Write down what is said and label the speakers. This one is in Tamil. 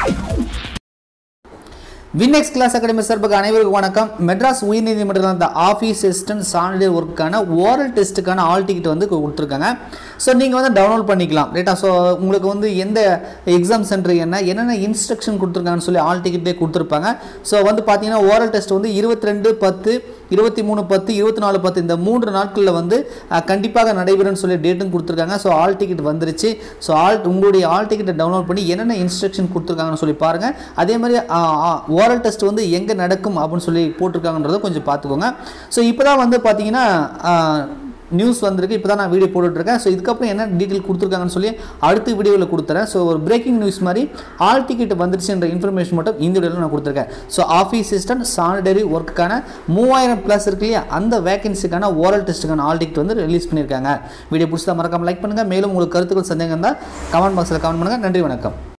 Speaker 1: வின்னெக்ஸ் கிளாஸ் அகாடமி சார்பாக அனைவருக்கும் வணக்கம் மெட்ராஸ் உயர்நீதிமன்றத்தில் அந்த ஆஃபீஸ் அசிஸ்டன்ட் சான்றிதழ் ஒர்க்கான ஓரல் டெஸ்ட்டுக்கான ஆல் டிக்கெட் வந்து கொடுத்துருக்காங்க ஸோ நீங்கள் வந்து டவுன்லோட் பண்ணிக்கலாம் ரைட்டா ஸோ உங்களுக்கு வந்து எந்த எக்ஸாம் சென்டர் என்ன என்னென்ன இன்ஸ்ட்ரக்ஷன் கொடுத்துருக்காங்கன்னு சொல்லி ஆல் டிக்கெட்லேயே கொடுத்துருப்பாங்க ஸோ வந்து பார்த்தீங்கன்னா ஓரல் டெஸ்ட் வந்து இருபத்தி ரெண்டு பத்து இருபத்தி மூணு பத்து இருபத்தி நாலு பத்து இந்த மூன்று நாட்களில் வந்து அஹ், கண்டிப்பாக நடைபெறும்னு சொல்லி டேட்டும் கொடுத்துருக்காங்க ஸோ ஆல் டிக்கெட் வந்துருச்சு ஸோ ஆல் உங்களுடைய ஆல் டிக்கெட்டை டவுன்லோட் பண்ணி என்னென்ன இன்ஸ்ட்ரக்ஷன் கொடுத்துருக்காங்கன்னு சொல்லி பாருங்கள் அதே மாதிரி ஓரல் டெஸ்ட் வந்து எங்கே நடக்கும் அப்படின்னு சொல்லி போட்டிருக்காங்கன்றதை கொஞ்சம் பார்த்துக்கோங்க ஸோ இப்போ தான் வந்து பார்த்தீங்கன்னா நியூஸ் வந்திருக்கு இப்போ தான் நான் வீடியோ போட்டுட்ருக்கேன் ஸோ இதுக்கப்புறம் என்ன டீட்டெயில் கொடுத்துருக்காங்கன்னு சொல்லி அடுத்த வீடியோவில் கொடுத்துறேன் ஸோ ஒரு பிரேக்கிங் நியூஸ் மாதிரி ஆல் டிக்கெட் வந்துருச்சுன்ற இன்ஃபர்மேஷன் மட்டும் இந்த வீடியோவில் நான் கொடுத்துருக்கேன் ஸோ ஆஃபீஸ் அசிஸ்டன்ட் சானிடரி ஒர்க்குக்கான மூவாயிரம் ப்ளஸ் இருக்கு இல்லையா அந்த வேகன்சிக்கான ஓரல் டெஸ்ட்டுக்கான ஆல் டிக்கெட் வந்து ரிலீஸ் பண்ணியிருக்காங்க வீடியோ பிடிச்சதா மறக்காம லைக் பண்ணுங்கள் மேலும் உங்களுக்கு கருத்துக்கள் சந்தேகம் இருந்தால் கமெண்ட் பாக்ஸில் கமெண்ட் பண்ணுங்கள் நன்றி வணக்கம்